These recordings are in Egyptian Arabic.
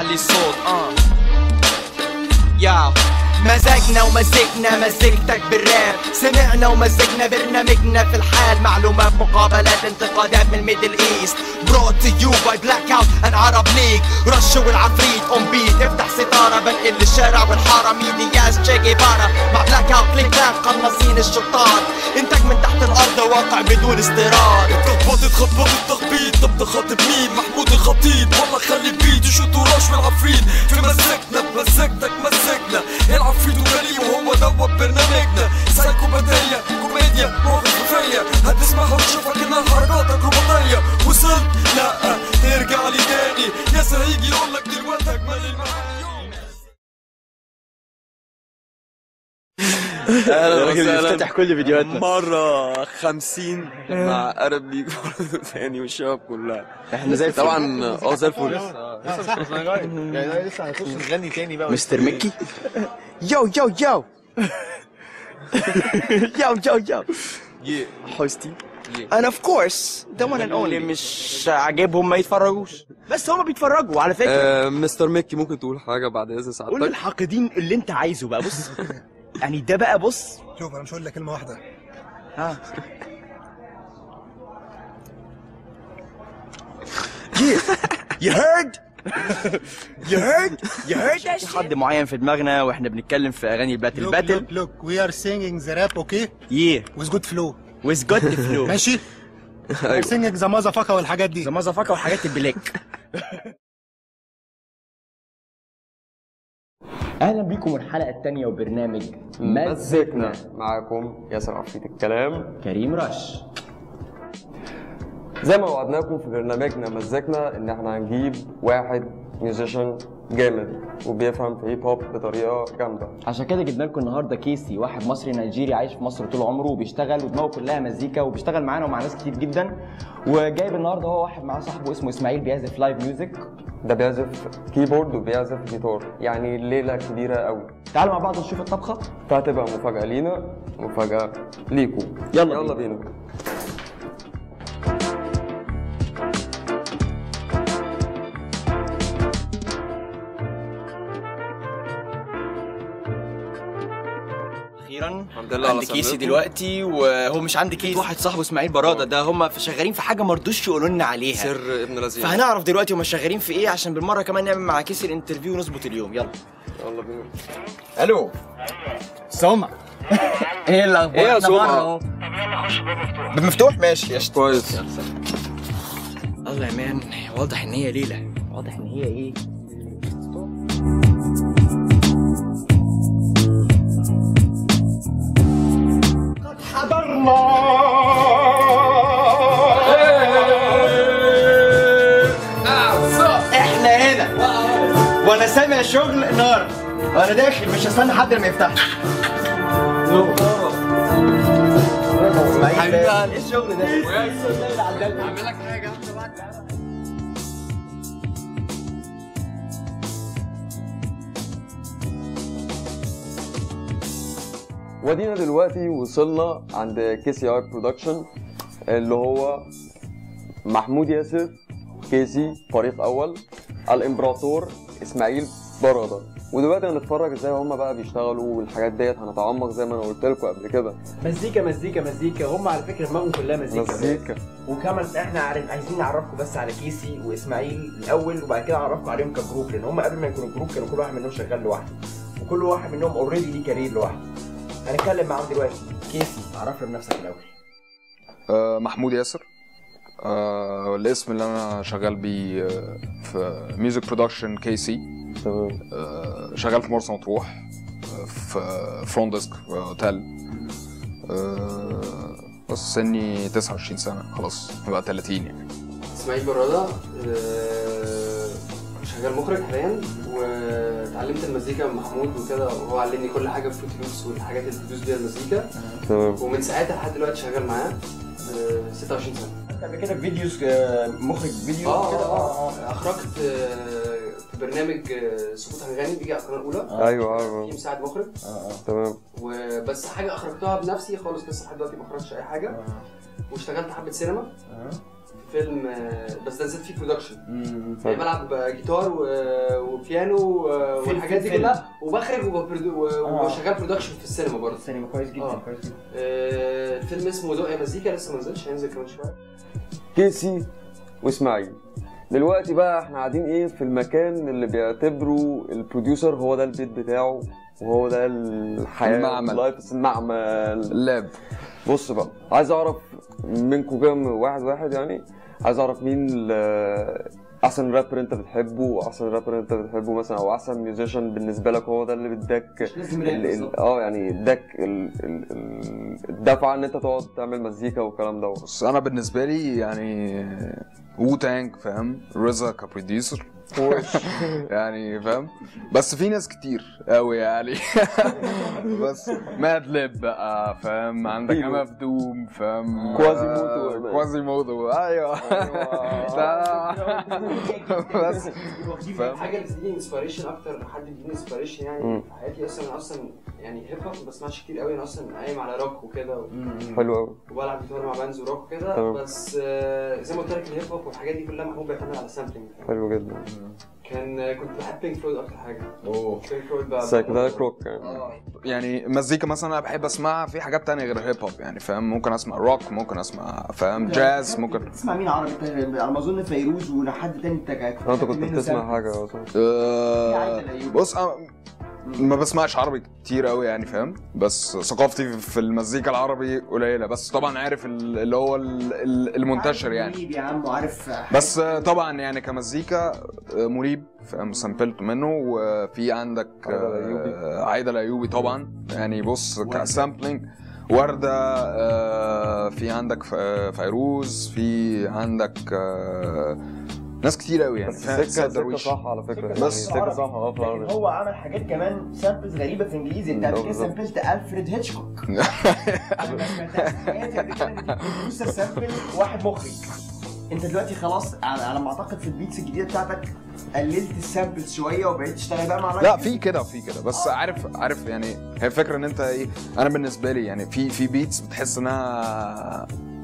علي الصوت اه ياو مزاجنا ومزجنا مزجتك بالراب سمعنا ومزجنا برنامجنا في الحال معلومات مقابلات انتقادات من الميدل ايست brought to you by blackout and Arab League رش والعفريت اون بيت افتح ستارة بنقل الشارع والحارة مين ياس تشي جيفارا مع بلاك اوت كليك باك قناصين الشطار انتاج من تحت الارض واقع بدون استيراد اتخبطت خبطت تخبيط طب تخاطب مين محمود الخطيب والله خلي البيت يشوط وراش والعفريت في مزجنا بمزجتك مزجنا العفريت وغني وهو دوت برنامجنا سايكوباتية كوميديا مواقف خفية هتسمعها وتشوفها كأنها حركات أكروباتية وصلت لا ترجع لي تاني ياسر هيجي يقولك دلوقتي أجمل المعاني الراجل بيفتتح كل فيديوهاتنا مرة خمسين مع أرب ليج برضه تاني والشباب كلها احنا زي الفل. طبعا اه زي الفل يعني لسه هنخش نغني تاني بقى مستر ميكي يو يو يو يو يو يو حوستي انا اوف كورس ده وان اند اللي اونلي مش عاجبهم ما يتفرجوش بس هما بيتفرجوا وعلى فكره آه، مستر ميكي ممكن تقول حاجة بعد إذن قول سعادتك للحاقدين اللي انت عايزه بقى بص يعني ده بقى بص شوف انا مش هقول لك كلمه واحده ها You heard? You heard? You heard that حد معين في دماغنا واحنا بنتكلم في اغاني الباتل look باتل look look we are singing the rap okay yeah with good flow with good flow ماشي we are singing the motherfucker والحاجات دي ذا مازافاكا وحاجات البلاك اهلا بيكم الحلقه الثانيه وبرنامج مزجنا معاكم ياسر عفريت الكلام كريم رش زي ما وعدناكم في برنامجنا مزجنا ان احنا هنجيب واحد ميوزيشن جامد وبيفهم في هيب هوب بطريقه جامده عشان كده جبنا لكم النهارده كيسي واحد مصري نيجيري عايش في مصر طول عمره وبيشتغل ودماغه كلها مزيكا وبيشتغل معانا ومع ناس كتير جدا وجايب النهارده هو واحد معاه صاحبه اسمه اسماعيل بيعزف لايف ميوزك ده بيعزف كيبورد وبيعزف جيتار يعني ليله كبيره قوي تعالوا مع بعض نشوف الطبخه فهتبقى مفاجاه لينا ومفاجاه ليكم يلا يلا بينا اخيرا الحمد لله على عند كيسي سلامتكم. دلوقتي وهو مش عند كيسي واحد صاحبه اسماعيل براده ده هم شغالين في حاجه ما رضوش يقولوا لنا عليها سر ابن لذيذ فهنعرف دلوقتي هم شغالين في ايه عشان بالمره كمان نعمل مع كيسي الانترفيو ونظبط اليوم يلا يلا بينا الو سمع ايه الاخبار إيه يا إحنا سمعة؟ بره أهو. باب مفتوح ماشي قشطة. كويس الله يا مان واضح ان هي ليله واضح ان هي ايه احنا هنا وانا سامع شغل نار وانا داخل مش هستنى حد لما يفتح حبيبي ايه الشغل ده؟ اعمل لك حاجه ودينا دلوقتي وصلنا عند كي سي ار برودكشن اللي هو محمود ياسر كيسي فريق اول الامبراطور اسماعيل براده ودلوقتي هنتفرج ازاي هما بقى بيشتغلوا والحاجات ديت هنتعمق زي ما انا قلت لكم قبل كده مزيكا مزيكا مزيكا هم على فكره دماغهم كلها مزيكا مزيكا وكمان احنا عارف عايزين نعرفكم بس على كيسي واسماعيل الاول وبعد كده نعرفكم عليهم كجروب لان هم قبل ما يكونوا جروب كانوا كل واحد منهم شغال لوحده وكل واحد منهم اوريدي ليه كارير لوحده هنتكلم معاهم دلوقتي كيسي عرفنا بنفسك الاول آه، محمود ياسر آه، الاسم اللي انا شغال بيه آه، في ميوزك برودكشن كي سي تمام شغال في مرسى مطروح آه، في فرونت ديسك في اوتيل آه، بس سني 29 سنه خلاص بقى 30 يعني اسماعيل برادة آه، شغال مخرج حاليا واتعلمت المزيكا من محمود وكده وهو علمني كل حاجه في فروت لوبس والحاجات اللي بتدوس بيها المزيكا تمام ومن ساعتها لحد دلوقتي شغال معاه آه، 26 سنه قبل كده في فيديوز آه، مخرج فيديو اه كده اه اه اخرجت آه، في برنامج آه، سقوط هنغني بيجي على القناه الاولى ايوه في ايوه مساعد مخرج تمام وبس حاجه اخرجتها بنفسي خالص لسه لحد دلوقتي ما اخرجتش اي حاجه واشتغلت حبه سينما فيلم آه، بس ده نزلت فيه برودكشن يعني بلعب جيتار و- وبيانو و- فيلم- والحاجات دي فيلم. كلها وبخرج وببرودو- و- آه. وشغال برودكشن في السينما برضه السينما كويس جدا آه. كويس جدا آه، الفيلم اسمه ذوق يا مزيكا لسه ما نزلش هينزل كمان شويه كيسي واسماعيل دلوقتي بقى احنا قاعدين ايه في المكان اللي بيعتبره البروديوسر هو ده البيت بتاعه وهو ده الحياه المعمل. اللايف المعمل اللاب بص بقى عايز اعرف منكم كام واحد واحد يعني عايز اعرف مين ال- احسن رابر انت بتحبه واحسن رابر انت بتحبه مثلا او احسن ميوزيشن بالنسبه لك هو ده اللي اداك مش لازم راب ال- ال- بالظبط. اه يعني اداك ال- ال- ال- الدفعه ان انت تقعد تعمل مزيكا والكلام ده بس انا بالنسبه لي يعني وو تانك فاهم رضا كبروديوسر يعني فاهم بس في ناس كتير قوي يعني بس ماد ليب بقى فاهم عندك فيلو. اما دوم فاهم كوازيموتو. آه، كوازيموتو ايوه لا. بس فاهم الحاجه اللي بتديني انسبيريشن اكتر حد بيديني انسبيريشن يعني مم. في حياتي اصلا انا اصلا يعني هيب هوب ما بسمعش كتير قوي انا اصلا قايم على روك وكده و- حلو قوي وبلعب جيتار مع بانز وروك وكده تمام. بس آه، زي ما قلت لك الهيب هوب والحاجات دي كلها محمود بيعتمد على سامبلينج حلو جدا كان آه، كنت بحب بينك فلويد اكتر حاجه اوه بينك فلويد بقى سايكيديليك روك يعني اه يعني مزيكا مثلا انا بحب اسمعها في حاجات تانية غير هيب هوب يعني فاهم ممكن اسمع روك ممكن اسمع فاهم جاز ممكن تسمع مين عربي تاني؟ على ما اظن فيروز وحد تاني انت كنت انت كنت منه بتسمع سامبل. حاجه اصلا آه، عايدة الأيوبي. بص أنا ما بسمعش عربي كتير قوي يعني فاهم بس ثقافتي في المزيكا العربي قليله بس طبعا عارف ال- اللي هو ال- ال- المنتشر عارف يعني منيب يا عم وعارف بس آه، طبعا يعني كمزيكا آه، مريب فاهم سامبلت منه وفي عندك عايدة الأيوبي. آه، عايدة الايوبي طبعا يعني بص كسامبلينج وردة آه، في عندك ف- فيروز في عندك آه، ناس كتير قوي يعني بس فاهم؟ السكه سيد السكه درويش. صح على فكره يعني بس السكه صح اه في لكن العربي. هو عمل حاجات كمان سامبلز غريبه في انجليزي انت اه قبل كده بالظبط. سامبلت الفريد هيتشكوك انا ما سمعتهاش في حياتي قبل كده ان في بروديوسر سامبل واحد مخرج انت دلوقتي خلاص على على ما اعتقد في البيتس الجديده بتاعتك قللت السامبلز شويه وبقيت تشتغل بقى مع لا في كده وفي كده بس عارف عارف يعني هي الفكره ان انت ايه انا بالنسبه لي يعني في في بيتس بتحس انها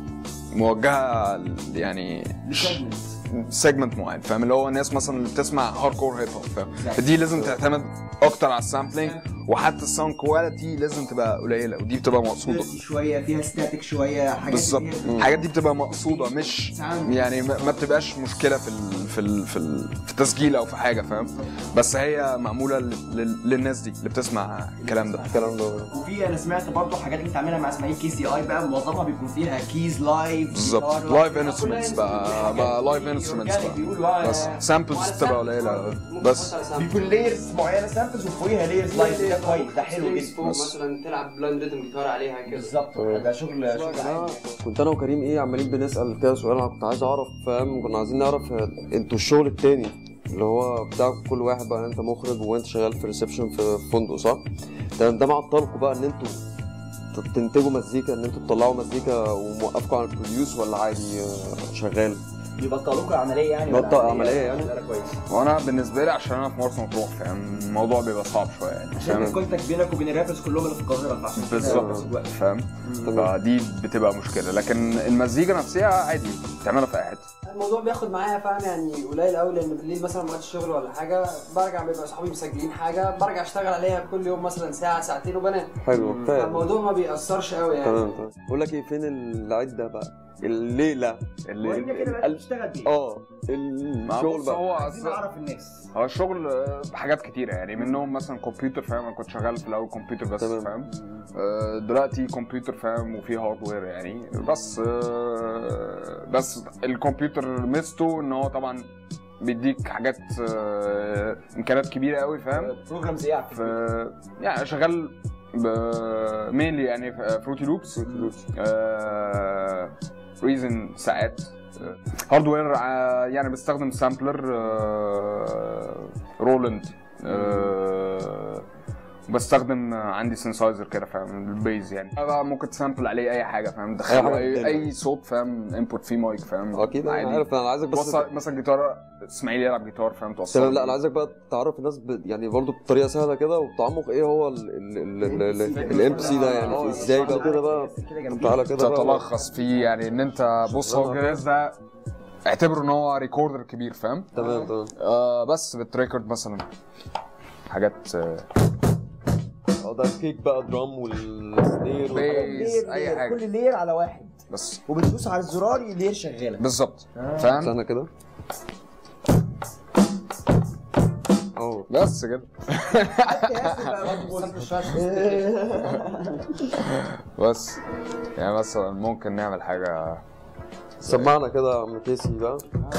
موجهه ل- يعني لسيجمنت سيجمنت معين فاهم اللي هو الناس مثلا اللي بتسمع هارد كور هيب هوب فاهم Exactly. فدي لازم تعتمد اكتر على السامبلينج وحتى الساوند كواليتي لازم تبقى قليله ودي بتبقى مقصوده شويه فيها ستاتيك شويه حاجات بالظبط اللي هي- الحاجات دي بتبقى مقصوده مش Sound. يعني ما ما بتبقاش مشكله في ال في ال في, ال في التسجيل او في حاجه فاهم بس هي معموله لل- لل- للناس دي اللي بتسمع الكلام ده الكلام ده وفي انا سمعت برضه حاجات انت عاملها مع اسماعيل كي سي اي بقى معظمها بيكون فيها كيز لايف بالظبط لايف انسترومنتس بقى بقى لايف انسترومنتس بقى بس سامبلز بتبقى قليله بس بيكون لايرز معينه سامبلز وفوقيها لايرز لايف ده كويس ده حلو جدا فوق مثلا تلعب بلاند ريتم جيتار عليها كده بالظبط ده شغل شغل عالي. كنت انا وكريم ايه عمالين بنسال كده سؤال انا كنت عايز اعرف فاهم كنا عايزين نعرف آه، انتوا الشغل التاني اللي هو بتاع كل واحد بقى انت مخرج وانت شغال في ريسبشن في فندق صح؟ تمام ده معطلكم بقى ان انتوا ت- تنتجوا مزيكا ان انتوا تطلعوا مزيكا وموقفكم على البروديوس ولا عادي آه، شغال؟ بيبطلوكوا العمليه يعني بطل ولا عملية يعني؟ لا، لا، كويس وانا بالنسبه لي عشان انا في مرسى مطروح فاهم الموضوع بيبقى صعب شويه يعني عشان فاهم الكونتاكت بينك وبين الرابرز كلهم اللي في القاهره فعشان كده بالظبط نفس الوقت. فاهم تمام. فدي بتبقى مشكله لكن المزيكا نفسها عادي تعملها في اي حته الموضوع بياخد معايا فاهم يعني قليل قوي لان بالليل مثلا ما الشغل ولا حاجه برجع بيبقى صحابي مسجلين حاجه برجع اشتغل عليها كل يوم مثلا ساعه ساعتين وبنام حلو كفايه فالموضوع ما بيأثرش قوي يعني تمام تمام بقول لك ايه فين العده بقى؟ الليله اللي وإحنا كده بقى بنشتغل بيه اه ما الشغل بص بقى هو عايزين نعرف الناس هو الشغل آه، بحاجات كتيرة يعني منهم مثلا كمبيوتر فاهم انا كنت شغال في الاول كمبيوتر بس تمام. فاهم آه، دلوقتي كمبيوتر فاهم وفي هاردوير يعني بس آه، بس الكمبيوتر ميزته ان هو طبعا بيديك حاجات آه، امكانيات كبيره قوي فاهم بروجرامز ايه ف يعني شغال مينلي يعني فروتي لوبس ريزن ساعات هاردوير يعني بستخدم سامبلر رولاند بستخدم عندي سنسايزر كده فاهم البيز يعني بقى ممكن تسامبل عليه اي حاجه فاهم أي تدخله حاجة اي, قدامك. اي صوت فاهم انبوت فيه مايك فاهم اكيد انا عارف انا عايزك بس توصل مثلا جيتار اسماعيل يلعب جيتار فاهم توصل تمام لا انا عايزك بقى تعرف الناس ب... يعني برضه بطريقه سهله كده وبتعمق ايه هو الام سي ده يعني ازاي بقى كده بقى تعالى كده بقى تتلخص فيه يعني ان انت بص هو الجهاز ده اعتبره ان هو ريكوردر كبير فاهم تمام تمام آه بس بتريكورد مثلا حاجات آه، اه ده الكيك بقى درام والسنير بيز اي حاجه كل لير على واحد بس وبتدوس على الزرار اللير شغاله بالظبط فاهم استنى كده اه بس كده بس يعني مثلا ممكن نعمل حاجه سمعنا كده يا عم كيسي بقى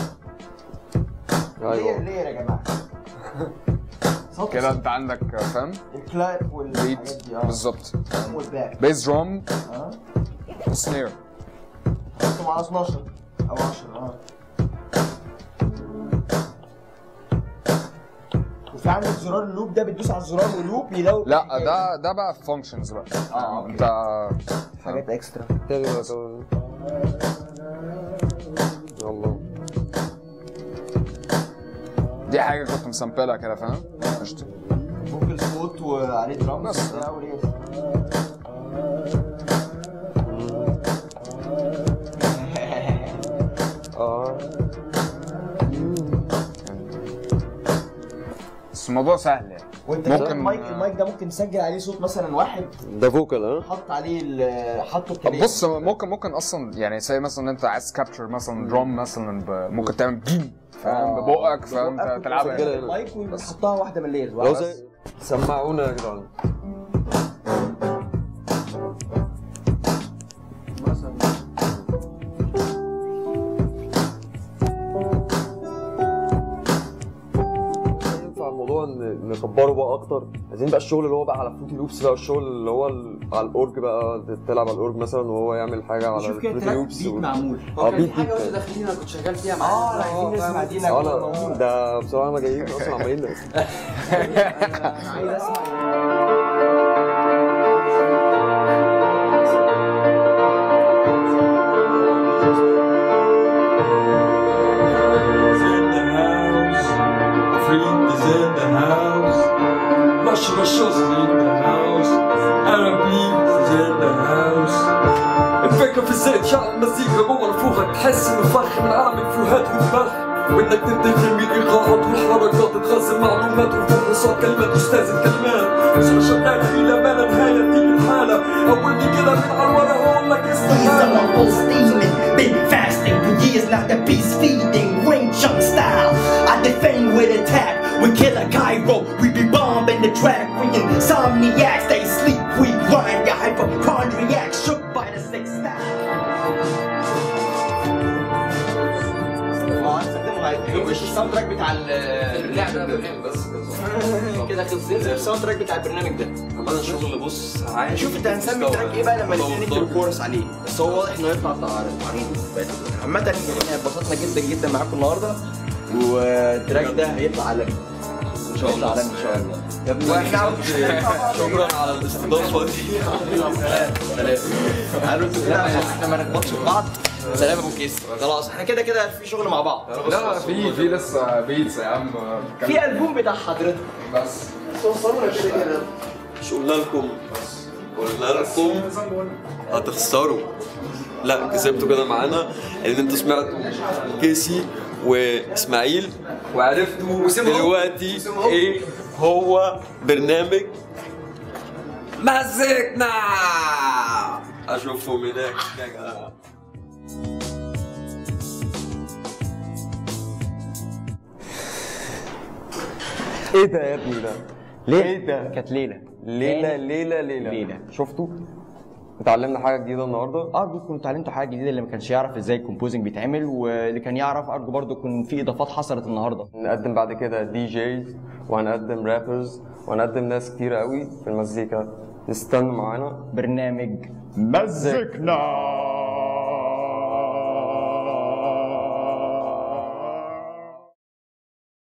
لير ايوه لير يا جماعه صوت كده انت عندك فاهم الكلاب والحاجات بيت دي اه بالظبط والباك بيز درام اه سنير حطهم على 12 او 10 اه وفي عندك زرار اللوب ده بتدوس على الزرار واللوب يلو لا ده ده بقى فانكشنز بقى اه اوكي انت حاجات اكسترا تاني بقى كمان يلا دي حاجه كنت مسامبلها كده فاهم قشطة. فوكل صوت وعليه درام بس. بتاع وليه اه بس الموضوع سهل يعني وانت ممكن- ممكن المايك المايك ده ممكن تسجل عليه صوت مثلا واحد ده فوكال ها حط عليه ال- حطه طب بكلام. بص ممكن ممكن اصلا يعني زي مثلا انت عايز كابتشر مثلا درام مثلا ب- ممكن تعمل بيم فاهم آه. ببقك فاهم ببقك ت- تلعبها وتسجلها يعني. المايك وتحطها واحده من الليرز لو زي سمعونا يا جدعان ينفع الموضوع ان نكبره بقى اكتر عايزين بقى الشغل اللي هو بقى على فروتي لوبس بقى الشغل اللي هو ال- على الاورج بقى تلعب على الاورج مثلا وهو يعمل حاجه على شوف كده الفروتي تراك لوبس بيت معمول اه هو كان بيت في حاجه بيت واحنا داخلين انا كنت شغال فيها اه معاهم عايزين نسمع قاعدين اه لا ده بصراحه انا جايين اصلا عمالين عايز اسمع is in the house. Freak is in the house. Russia Russia's in the house. Arab League is in the house. الفكرة في ازاي تشعل المزيكا جوه نفوخك تحس انه فخ من عالم الفوهات والدماغ وانك تنتهي من الايقاعات والحركات تخزن معلومات وتفحصات كلمات استاذ الكلمات شغل شغالة الى ما لا نهاية تيجي الحالة اولني كده من على الورق واقول لك He's استحالة on full steaming, been fasting for years, not the beast feeding, ring chunk style. I defend with attack, we kill a Cairo, we be bombing the track. We insomniacs, they sleep, we grind. Your hypochondriac, shook by the sixth style. اه هنستخدمه مش الساوند تراك بتاع اللعبه بس كده خلص ننزل الساوند تراك بتاع البرنامج ده عملنا شغل بص عادي شوف انت هنسمي التراك ايه بقى لما نبتدي نكتب الكورس عليه بس هو واضح انه يطلع تعريض عامة احنا اتبسطنا جدا جدا معاكم النهارده والتراك ده هيطلع عالمي ان شاء الله عالمي ان شاء الله يا ابني واحنا شكرا على الاستضافة دي سلام قالوا انتوا كده عشان احنا ما نخبطش في بعض سلام يا ابو كيس خلاص احنا كده كده في شغل مع بعض لا في في لسه بيتس يا عم في البوم بتاع حضرتك بس توصلونا كده كده مش قلنا لكم قلنا لكم هتخسروا لا كسبتوا كده معانا ان انتوا سمعتوا كيسي واسماعيل وعرفتوا دلوقتي ايه هو برنامج مزجنا اشوفكم هناك يا جماعه ايه ده يا ابني ده؟ ليه؟ ايه ده؟ كانت ليله ليلة ليلة ليلة ليلة. شفتوا؟ اتعلمنا حاجة جديدة النهاردة ارجو تكونوا اتعلمتوا حاجه جديده اللي ما كانش يعرف ازاي الكومبوزنج بيتعمل واللي كان يعرف ارجو برضو يكون في اضافات حصلت النهارده نقدم بعد كده دي جيز وهنقدم رابرز وهنقدم ناس كتيرة قوي في المزيكا استنوا معانا برنامج مزكنا